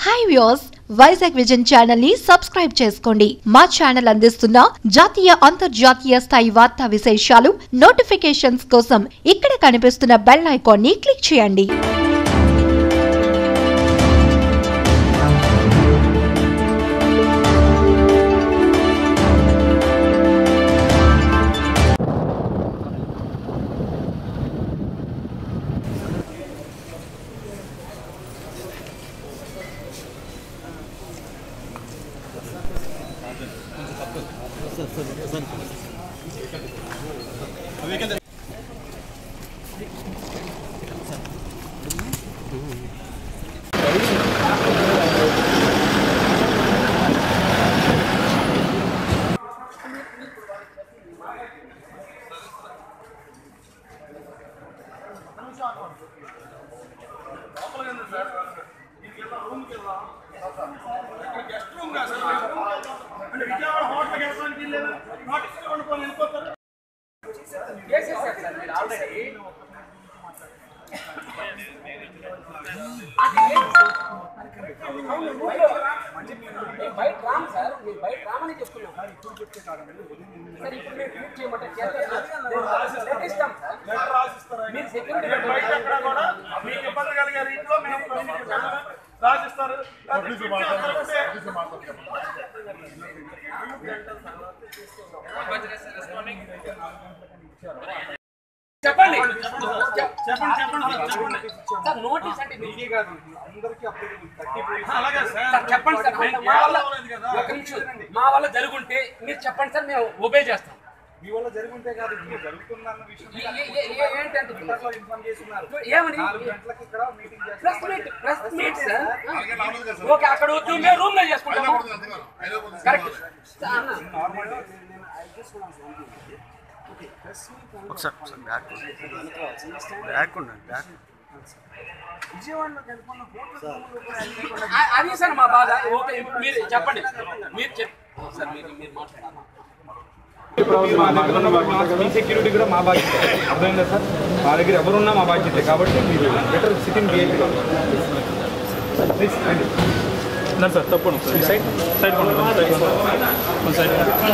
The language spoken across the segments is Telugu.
Hi views Vizag vision channel ని సబ్స్క్రైబ్ చేసుకోండి మా ఛానల్ అందిస్తున్న జాతీయ అంతర్జాతీయ స్థాయి వార్తా విశేషాలు నోటిఫికేషన్స్ కోసం ఇక్కడ కనిపిస్తున్న బెల్ ఐకాన్ ని క్లిక్ చేయండి బయట రాము సార్ మీరు బయట రామని చెప్తున్నాం సార్ ఇప్పుడు మీరు ట్రీట్ చేయమంటే చేస్తాం లెటర్ ఇస్తాం సార్ మీరు సెక్యూరిటీ బయట ఎక్కడ కూడా మీకు ఇబ్బంది కలిగే రీతిలో మేము రాసిస్తారు చెప్పండి చెప్పండి చెప్పండి సార్, చెప్పండి సార్ నోటీస్ అంటే మీకు అలాగే సార్ సార్ చెప్పండి సార్ మేము మా వల్ల అవ్వలేదు కదా. ఒక నిమిషం మా వల్ల జరుగుంటే మీరు చెప్పండి సార్ మేము ఒబే చేస్తాం మీ వల్ల జరుగుంటే కాదు ఇది జరుగుతుందన్న విషయం ఏ- ఏ- ఏ- ఏ- ఏంటంటే పేపర్లో ఇన్ఫార్మ్ చేస్తున్నారు ఏమని నాలుగు గంటలకి ఇక్కడ మీటింగ్ చేస్తారు press meet press meet sir okay అక్కడ వద్దు మేము రూమ్ లో చేసుకుంటాము కరెక్ట్ సార్, అన్న. ఒకసారి ఒకసారి బ్యాక్ బ్యాక్ ఉండండి బ్యాక్ ఆ- అది సార్ మా బాధ ఓకే ఇప్పుడు మీరు చెప్పండి మీరు చెప్ సార్ మీరు మీరు మాట్లాడండి మీ సెక్యూరిటీ కూడా మా బాధ్యత అర్థమైందా సార్ మా దగ్గర ఎవరున్నా మా బాధ్యత కాబట్టి మీరు బెటర్ సిట్టింగ్ బిహేవ్ ప్లీజ్ రండి నా సార్ తప్పకుండా సార్ సైడ్ సైడ్ కొండ సైడ్ కొండ సైడ్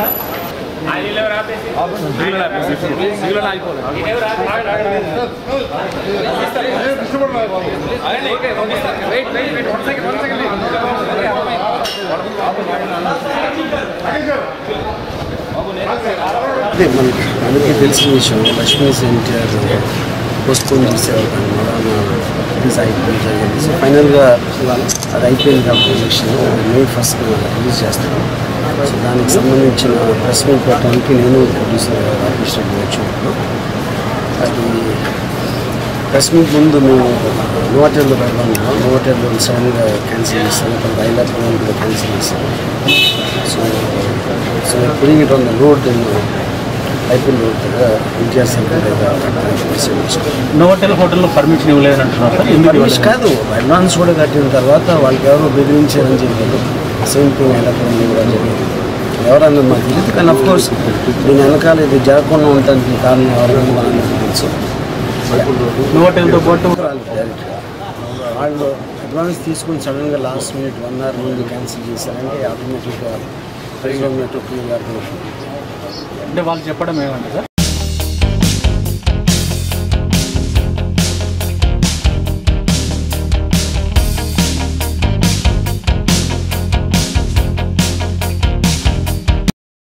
అదే మనకి అందరికీ తెలిసిన విషయం లక్ష్మీ ఎన్టీఆర్ పోస్ట్పోన్ చేసేవారు రిలీజ్ అయిపోయింది జరిగింది సో ఫైనల్గా అది అయిపోయింది కాబట్టి ఎలక్షన్ మే ఫస్ట్ రిలీజ్ చేస్తాను సో దానికి సంబంధించిన ప్రెస్ మీట్ పెట్టడానికి నేను ప్రొడ్యూసర్ రామకృష్ణ వచ్చినప్పుడు అది ప్రెస్ మీట్ ముందు మేము నోటెల్లో పెడదాం నోటెల్లో సడన్గా క్యాన్సిల్ చేస్తాను కొంత ఐలాపురం కూడా క్యాన్సిల్ చేస్తాను so so putting it on the road అయిపోయిన రోడ్ దగ్గర ఎన్టీఆర్ సెంటర్ దగ్గర నోవటెల్ హోటల్లో పర్మిషన్ ఇవ్వలేదని అంటున్నారు సార్ ఎందుకు పర్మిషన్ కాదు అడ్వాన్స్ కూడా కట్టిన తర్వాత వాళ్ళకి ఎవరో బెదిరించారని చెప్పారు సేమ్ థింగ్ ఐలాపురంలో కూడా జరిగింది ఎవరన్నా మాకు తెలియదు కానీ అఫ్ కోర్స్ దీని వెనకాల ఇది జరగకుండా ఉండడానికి కారణం ఎవరైనా మనకు తెలుసు నోవటెల్తో పాటు వాళ్ళు డైరెక్ట్గా వాళ్ళు అడ్వాన్స్ తీసుకుని సడన్గా లాస్ట్ మినిట్ వన్ అవర్ ముందు క్యాన్సిల్ చేశారంటే ఆటోమేటిక్గా ప్రైవేట్ మెట్రో క్లీన్ గారు అంటే వాళ్ళు చెప్పడం ఏమంటే సార్